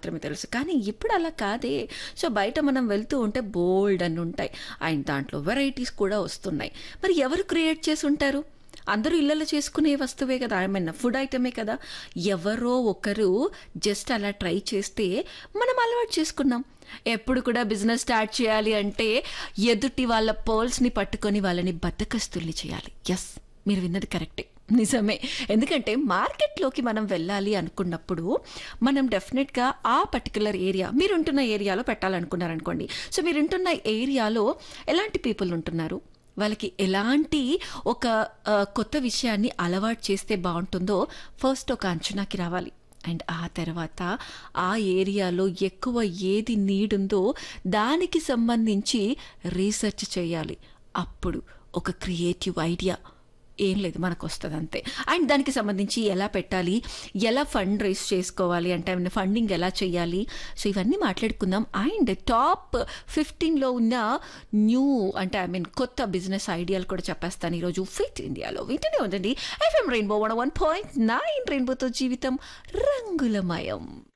మాత్రమే తెలుసు కానీ ఇప్పుడు అలా కాదే సో బయట మనం వెళ్తూ ఉంటే బోల్డ్ అని ఉంటాయి అండ్ దాంట్లో వెరైటీస్ కూడా వస్తున్నాయి మరి ఎవరు క్రియేట్ చేసి ఉంటారు అందరూ ఇళ్ళలో చేసుకునే వస్తువే కదా ఐ మీన్ ఫుడ్ ఐటమే కదా ఎవరో ఒకరు జస్ట్ అలా ట్రై చేస్తే మనం అలవాటు చేసుకున్నాం ఎప్పుడు కూడా బిజినెస్ స్టార్ట్ చేయాలి అంటే ఎదుటి వాళ్ళ పోల్స్ని పట్టుకొని వాళ్ళని బద్దకస్తుల్ని చేయాలి ఎస్ మీరు విన్నది కరెక్టే నిజమే ఎందుకంటే మార్కెట్లోకి మనం వెళ్ళాలి అనుకున్నప్పుడు మనం డెఫినెట్గా ఆ పర్టికులర్ ఏరియా మీరుంటున్న ఏరియాలో పెట్టాలనుకున్నారనుకోండి సో మీరుంటున్న ఏరియాలో ఎలాంటి పీపుల్ ఉంటున్నారు వాళ్ళకి ఎలాంటి ఒక ఆ, కొత్త విషయాన్ని అలవాటు చేస్తే బాగుంటుందో ఫస్ట్ ఒక అంచనాకి రావాలి అండ్ ఆ తర్వాత ఆ ఏరియాలో ఎక్కువ ఏది నీడ్ ఉందో దానికి సంబంధించి రీసెర్చ్ చేయాలి అప్పుడు ఒక క్రియేటివ్ ఐడియా ఏం లేదు మనకు వస్తుంది అంతే అండ్ దానికి సంబంధించి ఎలా పెట్టాలి ఎలా ఫండ్ రైస్ చేసుకోవాలి అంటే ఏమైనా ఫండింగ్ ఎలా చేయాలి సో ఇవన్నీ మాట్లాడుకుందాం అండ్ టాప్ ఫిఫ్టీన్లో ఉన్న న్యూ అంటే ఐ మీన్ కొత్త బిజినెస్ ఐడియాలు కూడా చెప్పేస్తాను ఈరోజు ఫిట్ ఇండియాలో వింటూనే ఉండండి FM rainbow one one point nine రెయిన్బోతో జీవితం రంగులమయం